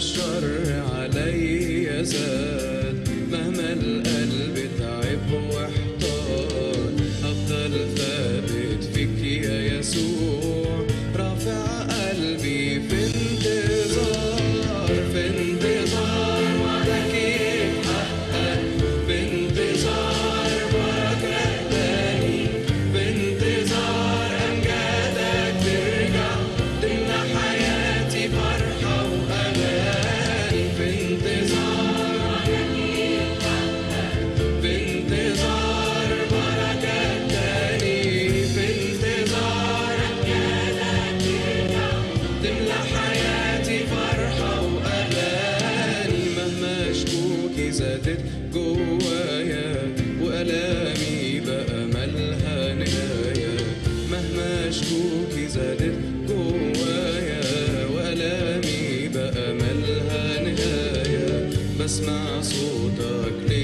الشر علي زاد مهما القلب تعب واحتار أفضل ثابت فيك يا يسوع رافع قلبي في انتظار في انتظار وعدك يتحقق في انتظار بركة تاني في انتظار أمجادك ترجع تملى حياتي فرحة وأمان في انتظار وعدك يتحقق في انتظار بركة تاني في انتظار أمجادك ترجع تملى حياتي فرحة وأمان مهما شكوكي زادت جوايا وألامي بقى ملها نهاية مهما شكوكي زادت جوايا وألامي بقى ملها نهاية بسمع صوتك